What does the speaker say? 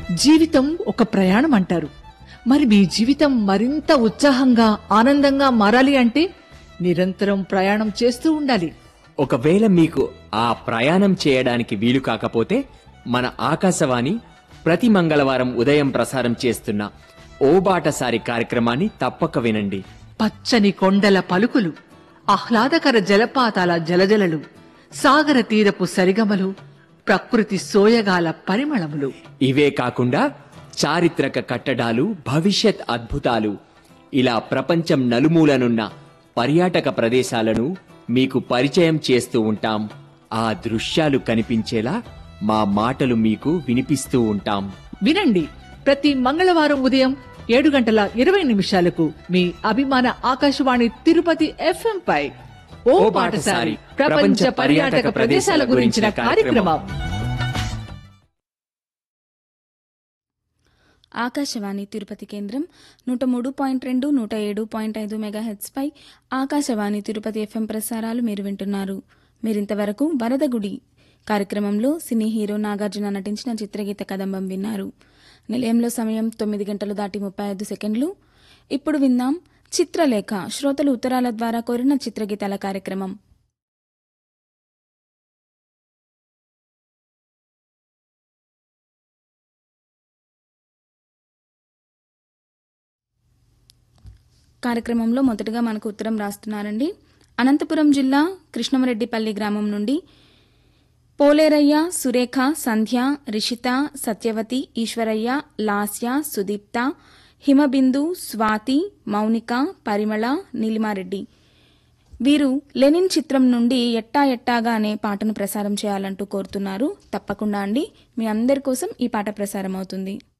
జీవితం ఒక ప్రయాణం అంటారు మరి మీ జీవితం మరింత ఉత్సాహంగా ఆనందంగా మారాలి అంటే నిరంతరం ప్రయాణం చేస్తూ ఉండాలి ఒకవేళ మీకు ఆ ప్రయాణం చేయడానికి వీలు కాకపోతే మన ఆకాశవాణి ప్రతి మంగళవారం ఉదయం ప్రసారం చేస్తున్న ఓ బాటసారి కార్యక్రమాన్ని తప్పక వినండి పచ్చని కొండల పలుకులు ఆహ్లాదకర జలపాతాల జలజలలు సాగర తీరపు సరిగమలు ప్రకృతి సోయగాల పరిమళములు ఇవే కాకుండా చారిత్రక కట్టడాలు భవిష్యత్ అద్భుతాలు ఇలా ప్రపంచం నలుమూలనున్న పర్యాటక ప్రదేశాలను మీకు పరిచయం చేస్తూ ఉంటాం ఆ దృశ్యాలు కనిపించేలా మా మాటలు మీకు వినిపిస్తూ ఉంటాం వినండి ప్రతి మంగళవారం ఉదయం ఏడు గంటల ఇరవై నిమిషాలకు మీ అభిమాన ఆకాశవాణి తిరుపతి ఎఫ్ఎం పై ఓ పాటసారి ప్రపంచ పర్యాటక ప్రదేశాల గురించిన కార్యక్రమం ఆకాశవాణి తిరుపతి కేంద్రం నూట మూడు పాయింట్ రెండు నూట ఏడు పాయింట్ ఐదు మెగాహెట్స్పై ఆకాశవాణి తిరుపతి ఎఫ్ఎం ప్రసారాలు మీరు వింటున్నారు మీరింతవరకు వరదగుడి కార్యక్రమంలో సినీ హీరో నాగార్జున నటించిన చిత్రగీత కదంబం విన్నారు నిలయంలో సమయం తొమ్మిది గంటలు దాటి ముప్పై ఐదు సెకండ్లు ఇప్పుడు విందాం చిత్రలేఖ శ్రోతలు ఉత్తరాల ద్వారా కోరిన చిత్రగీతాల కార్యక్రమం కార్యక్రమంలో మొదటగా మనకు ఉత్తరం రాస్తున్నారండి అనంతపురం జిల్లా కృష్ణమరెడ్డిపల్లి గ్రామం నుండి పోలేరయ్య సురేఖ సంధ్య రిషిత సత్యవతి ఈశ్వరయ్య లాస్య సుదీప్త హిమబిందు స్వాతి మౌనిక పరిమళ నీలిమారెడ్డి వీరు లెనిన్ చిత్రం నుండి ఎట్టా ఎట్టాగా అనే పాటను ప్రసారం చేయాలంటూ కోరుతున్నారు తప్పకుండా అండి మీ అందరి కోసం ఈ పాట ప్రసారం అవుతుంది